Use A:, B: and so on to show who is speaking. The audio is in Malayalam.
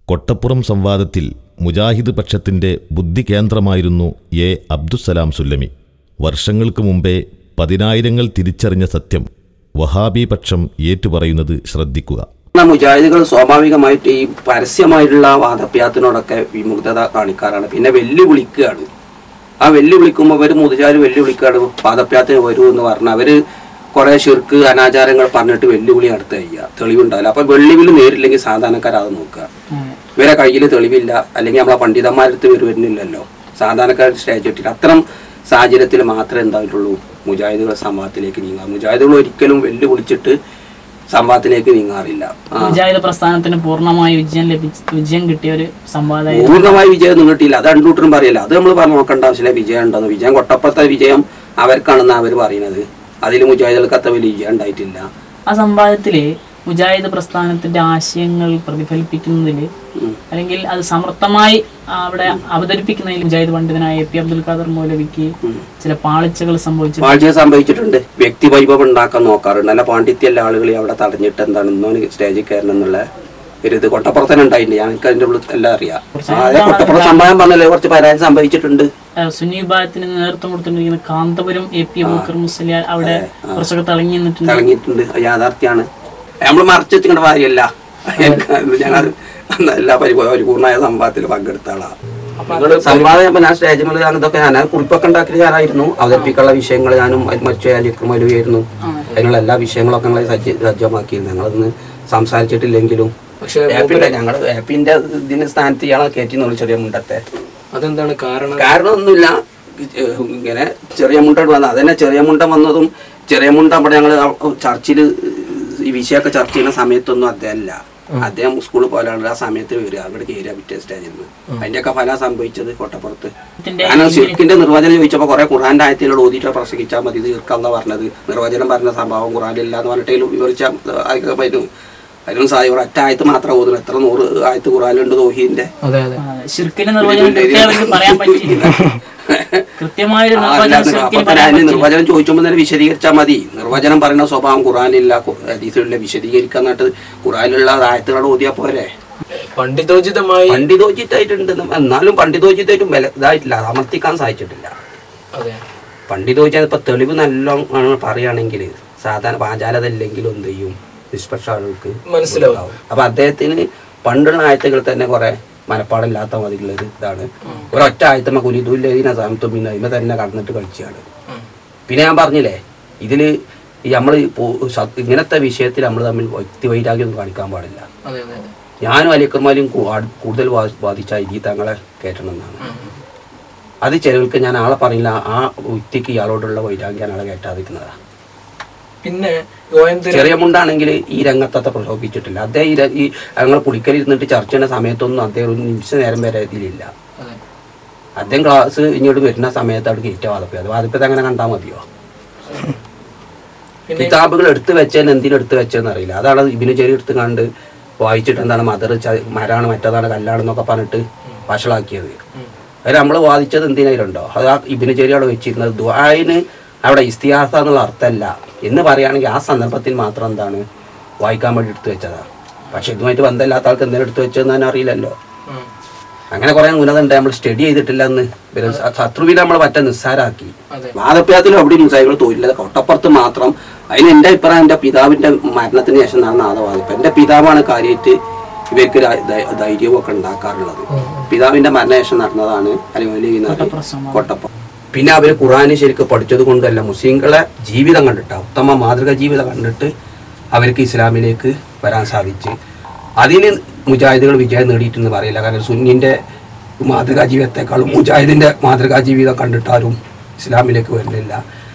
A: കൊട്ടപ്പുറം സംവാദത്തിൽ മുജാഹിദ് പക്ഷത്തിന്റെ ബുദ്ധി കേന്ദ്രമായിരുന്നു എ അബ്ദുസലാം സുല്ലമി വർഷങ്ങൾക്ക് മുമ്പേ പതിനായിരങ്ങൾ തിരിച്ചറിഞ്ഞ സത്യം വഹാബി പക്ഷം ഏറ്റുപറയുന്നത് ശ്രദ്ധിക്കുക
B: എന്നാൽ മുജാഹിദുകൾ സ്വാഭാവികമായിട്ട് ഈ പരസ്യമായിട്ടുള്ള വാദപ്യാത്തിനോടൊക്കെ വിമുഗ്ധത കാണിക്കാറാണ് പിന്നെ വെല്ലുവിളിക്കുകയാണ് ആ വെല്ലുവിളിക്കുമ്പോൾ അവർ മുതുചാര് വെല്ലുവിളിക്കുകയാണ് വാദപ്യാത്തിന് വരൂ എന്ന് പറഞ്ഞാൽ അവർ കുറെ ഷിർക്ക് അനാചാരങ്ങൾ പറഞ്ഞിട്ട് വെല്ലുവിളി നടത്തുക ചെയ്യുക തെളിവുണ്ടാവില്ല അപ്പൊ വെള്ളിവിളി നേരില്ലെങ്കിൽ സാധാരണക്കാർ അത് നോക്കുക ഇവരെ കയ്യിൽ തെളിവില്ല അല്ലെങ്കിൽ നമ്മളെ പണ്ഡിതന്മാരടുത്ത് ഇവർ വരുന്നില്ലല്ലോ സാധാരണക്കാർ സ്റ്റേജ് ഇട്ടില്ല അത്തരം സാഹചര്യത്തിൽ മാത്രമേ എന്തായിട്ടുള്ളൂ മുജാഹിദുകൾ സംവാദത്തിലേക്ക് നീങ്ങാം മുജാഹിദുകൾ ഒരിക്കലും വെല്ലുവിളിച്ചിട്ട് സംവാദത്തിലേക്ക് നീങ്ങാറില്ല ആ.
C: മുജാഹിദ് പ്രസ്ഥാനത്തിന് പൂർണ്ണമായി വിജയം ലഭിച്ച വിജയം കിട്ടിയ ഒരു സംവാദമായി
B: പൂർണ്ണമായി വിജയം ഒന്നും കിട്ടിയില്ല അത് രണ്ടൂട്ടരും പറയില്ല അത് നമ്മൾ പറഞ്ഞു നോക്കേണ്ട ആവശ്യമില്ല വിജയം ഉണ്ടെന്ന് വിജയം കൊട്ടപ്പുറത്തെ വിജയം അവർക്കാണെന്ന് അവർ പറയുന്നത് അതിൽ മുജാഹിദുകൾക്ക് അത്ര വലിയ വിജയം ഉണ്ടായിട്ടില്ല
C: ആ സംവാദത്തില് മുജാഹിദ് പ്രസ്ഥാനത്തിന്റെ ആശയങ്ങൾ പ്രതിഫലിപ്പിക്കുന്നതിൽ അല്ലെങ്കിൽ അത് സമർത്ഥമായി അവിടെ അവതരിപ്പിക്കുന്നതിൽ മുജാഹിദ് പണ്ഡിതനായ എ പി അബ്ദുൽ ഖാദർ മൗലവിക്ക് ചില പാളിച്ചകൾ സംഭവിച്ചു
B: പാഴ്ച സംഭവിച്ചിട്ടുണ്ട് വ്യക്തി വൈഭവം ഉണ്ടാക്കാൻ നോക്കാറുണ്ട് നല്ല പാണ്ഡിത്യല്ല ആളുകളെ അവിടെ തടഞ്ഞിട്ട് എന്താണ് ഇന്നോന് സ്റ്റേജിൽ കയറണം എന്നുള്ള ഒരു ഇത് കൊട്ടപ്പുറത്തന്നെ ഉണ്ടായിട്ടുണ്ട് ഞങ്ങൾക്ക് അതിന്റെ ഉള്ളിൽ എല്ലാം അറിയാം അതെ കൊട്ടപ്പുറം സംഭവം പറഞ്ഞല്ലേ കുറച്ച് പരാജയം സംഭവിച്ചിട്ടുണ്ട്
C: ഏഹ് സുന്നി വിഭാഗത്തിന് നേതൃത്വം കൊടുത്തിരിക്കുന്ന കാന്തപുരം എ പി അബൂക്കർ മുസ്ലിയാർ അവിടെ കുറച്ചൊക്കെ തിളങ്ങി നിന്നിട്ടുണ്ട്
B: ഇറങ്ങിയിട്ടുണ്ട് അത് യാഥാർത്ഥ്യമാണ് നമ്മൾ മറച്ചെത്തിക്കേണ്ട കാര്യമല്ല എനിക്ക് ഞങ്ങൾ എല്ലാ പരിപൂർണ പരിപൂർണമായ സംവാദത്തിൽ പങ്കെടുത്ത ആളാണ് സംവാദം ഇപ്പൊ ഞാൻ സ്റ്റേജ് മേലെ ഇതൊക്കെ ഞാൻ കുറിപ്പൊക്കെ ഉണ്ടാക്കിയത് ഞാനായിരുന്നു അവതരിപ്പിക്കാനുള്ള വിഷയങ്ങൾ ഞാനും മറ്റു അലിക്കുമലുമായിരുന്നു അതിനുള്ള എല്ലാ വിഷയങ്ങളൊക്കെ ഞങ്ങൾ സജ്ജ സജ്ജമാക്കിയിരുന്നു ഞങ്ങളൊന്ന് സംസാരിച്ചിട്ടില്ലെങ്കിലും
D: പക്ഷെ
B: ആപ്പിന്റെ ഞങ്ങൾ ആപ്പിന്റെ ഇതിന് സ്ഥാനത്ത് ഇയാളെ കയറ്റി നോളി ചെറിയ മുണ്ടത്തെ
D: അതെന്താണ് കാരണം
B: കാരണം ഒന്നുമില്ല ഏഹ് ഇങ്ങനെ ചെറിയ മുണ്ട വന്നത് അതന്നെ ചെറിയ മുണ്ട വന്നതും ചെറിയ മുണ്ട അവിടെ ഞങ്ങൾ ചർച്ചിൽ ഈ വിഷയമൊക്കെ ചർച്ച ചെയ്യുന്ന സമയത്തൊന്നും അദ്ദേഹം അല്ല അദ്ദേഹം സ്കൂളിൽ പോലാണ് ആ സമയത്ത് വരിക അവിടെ കയറിയ പിറ്റേ സ്റ്റേജിൽ നിന്ന് അതിന്റെയൊക്കെ ഫലം സംഭവിച്ചത് കോട്ടപ്പുറത്ത്
C: ഇതിന്റെ
B: കാരണം ഷിർക്കിന്റെ നിർവചനം ചോദിച്ചപ്പോൾ കുറെ ഖുറാന്റെ ആയത്തിലുള്ള ഓതിയിട്ട് പ്രസംഗിച്ചാൽ മതി തീർക്കാന്ന പറഞ്ഞത് നിർവചനം പറഞ്ഞ സംഭവം ഖുറാനില്ല എന്ന് പറഞ്ഞിട്ട് വിവരിച്ച പറ്റും അതിനും സാധ്യത ഒരൊറ്റ ആയത്ത് മാത്രം ഓതുന്നു എത്ര നൂറ് ആയത്ത് ഖുറാനിലുണ്ട് തോഹീന്റെ
D: അതെ അതെ
C: ഷിർക്കിന്റെ നിർവചനം കൃത്യമായിട്ട് പറയാൻ പറ്റിയില്ല കൃത്യമായൊരു
B: ആ, അല്ല,
C: നിർവചനം
B: അപ്പൊ
C: ഷിർക്കിന്
B: തന്നെ
C: പറയാൻ
B: അതിന്
C: പറ്റില്ല
B: നിർവചനം ചോദിച്ചുമ്പോൾ തന്നെ വിശദീകരിച്ചാൽ മതി നിർവചനം പറയുന്ന സ്വഭാവം ഖുറാനില്ല ഖു- ഹദീസിലില്ല വിശദീകരിക്കാൻ എന്നിട്ട് ഖുറാനിലുള്ള ആയത്തുകൾ ഓതിയാ പോരെ
D: പണ്ഡിതോചിതമായി
B: പണ്ഡിതോചിത്തായിട്ടുണ്ട് എന്നാലും പണ്ഡിതോചിത്തായിട്ടും വില ഇതായിട്ടില്ല അത് അമർത്തിക്കാൻ സാധിച്ചിട്ടില്ല
D: അതെ
B: പണ്ഡിതോചിത ഇപ്പൊ തെളിവ് നല്ലോണം പറയുകയാണെങ്കിൽ സാധാരണ വാചാലത ഇല്ലെങ്കിലും എന്ത് ചെയ്യും നിഷ്പക്ഷ ആളുകൾക്ക്
D: മനസ്സിലാവും
B: അപ്പൊ അദ്ദേഹത്തിന് പണ്ടുള്ള ആയത്തുകൾ തന്നെ കുറെ മനപ്പാടില്ലാത്ത മതിയുള്ള ഒരു ഇതാണ് ഒരൊറ്റ ആയത്തമ്മ കുലിദുല്ലീന സാമത്തുമിന്ന അതിമ തന്നെ കടന്നിട്ട് കളിച്ചാണ് പിന്നെ ഞാൻ പറഞ്ഞില്ലേ ഇതില് ഈ നമ്മൾ ഇങ്ങനത്തെ വിഷയത്തിൽ നമ്മൾ തമ്മിൽ വ്യക്തി വൈരാഗ്യം ഒന്നും കാണിക്കാൻ പാടില്ല
D: അതെ അതെ അതെ
B: ഞാനും അലിക്കർമാലും കൂടുതൽ വാ- ബാധിച്ച ഇതി തങ്ങളെ കയറ്റണം എന്നാണ് അത് ചിലർക്ക് ഞാൻ ആളെ പറഞ്ഞില്ല ആ വ്യക്തിക്ക് ഇയാളോടുള്ള വൈരാഗ്യം ആളെ കയറ്റാതിരുന്നതാ
D: പിന്നെ ഗോയന്തര
B: ചെറിയ മുണ്ടാണെങ്കിൽ ഈ രംഗത്തത്തെ പ്രലോഭിച്ചിട്ടില്ല അദ്ദേഹം ഈ ര- ഈ ഞങ്ങൾ പുളിക്കലിരുന്നിട്ട് ചർച്ച ചെയ്യുന്ന സമയത്തൊന്നും അദ്ദേഹം ഒരു നിമിഷ നേരം വരെ ഇതിലില്ല
D: അതെ
B: അദ്ദേഹം ക്ലാസ് ഇങ്ങോട്ട് വരുന്ന സമയത്ത് അവിടെ കയറ്റ വാദപ്പി അത് വാദപ്പത് അങ്ങനെ കണ്ടാൽ മതിയോ
D: പിന്നെ
B: കിതാബുകൾ എടുത്തു വെച്ചതിന് എന്തിനും എടുത്തു വെച്ചതെന്ന് അറിയില്ല അതാണ് ഇബിന് ചെരി എടുത്ത് കണ്ട് വായിച്ചിട്ട് എന്താണ് മദർ മരാണ് മറ്റേതാണ് കല്ലാണെന്നൊക്കെ പറഞ്ഞിട്ട് വഷളാക്കിയത് അത് നമ്മൾ വാദിച്ചത് എന്തിനായിട്ടുണ്ടോ അത് ആ ഇബിന് ചെരി അവിടെ വെച്ചിരുന്നത് ദ്വായിന് അവിടെ ഇസ്തിഹാസ എന്നുള്ള അർത്ഥമല്ല എന്ന് പറയുകയാണെങ്കിൽ ആ സന്ദർഭത്തിൽ മാത്രം എന്താണ് വായിക്കാൻ വേണ്ടി എടുത്തു വെച്ചതാണ് പക്ഷെ ഇതുമായിട്ട് ബന്ധമില്ലാത്ത ആൾക്ക് എന്തിനും എടുത്തു വെച്ചതെന്ന് തന്നെ അറിയില്ലല്ലോ
D: ഉം.
B: അങ്ങനെ കുറെ ന്യൂനതുണ്ട് നമ്മൾ സ്റ്റഡി ചെയ്തിട്ടില്ല എന്ന് ഇവര് ശ- ശത്രുവിനെ നമ്മൾ പറ്റ നിസ്സാരാക്കി
D: അതെ
B: വാദപ്യാത്തിലും അവിടെ മുസായികൾ തോന്നില്ല കൊട്ടപ്പുറത്ത് മാത്രം അതിന് എന്റെ അഭിപ്രായം എന്റെ പിതാവിന്റെ മരണത്തിന് ശേഷം നടന്ന ആദവാദിപ്പ് എന്റെ പിതാവാണ് കാര്യമായിട്ട് ഇവർക്ക് ര- ധൈ- ധൈര്യവും ഒക്കെ ഉണ്ടാക്കാറുള്ളത് പിതാവിന്റെ മരണശേഷം നടന്നതാണ് അല്ലെങ്കിൽ
C: പ്രസംഗം.
B: കൊട്ടപ്പം പിന്നെ അവര് ഖുറാന് ശരിക്കും പഠിച്ചത് കൊണ്ടല്ല മുസ്ലിങ്ങളെ ജീവിതം കണ്ടിട്ടാ ഉത്തമ മാതൃക ജീവിതം കണ്ടിട്ട് അവർക്ക് ഇസ്ലാമിലേക്ക് വരാൻ സാധിച്ച് അതിന് മുജാഹിദുകൾ വിജയം നേടിയിട്ടെന്ന് പറയില്ല കാരണം സുന്നിന്റെ മാതൃകാ ജീവിതത്തെക്കാളും മുജാഹിദിന്റെ മാതൃകാ ജീവിതം കണ്ടിട്ടാരും ഇസ്ലാമിലേക്ക് വരുന്നില്ല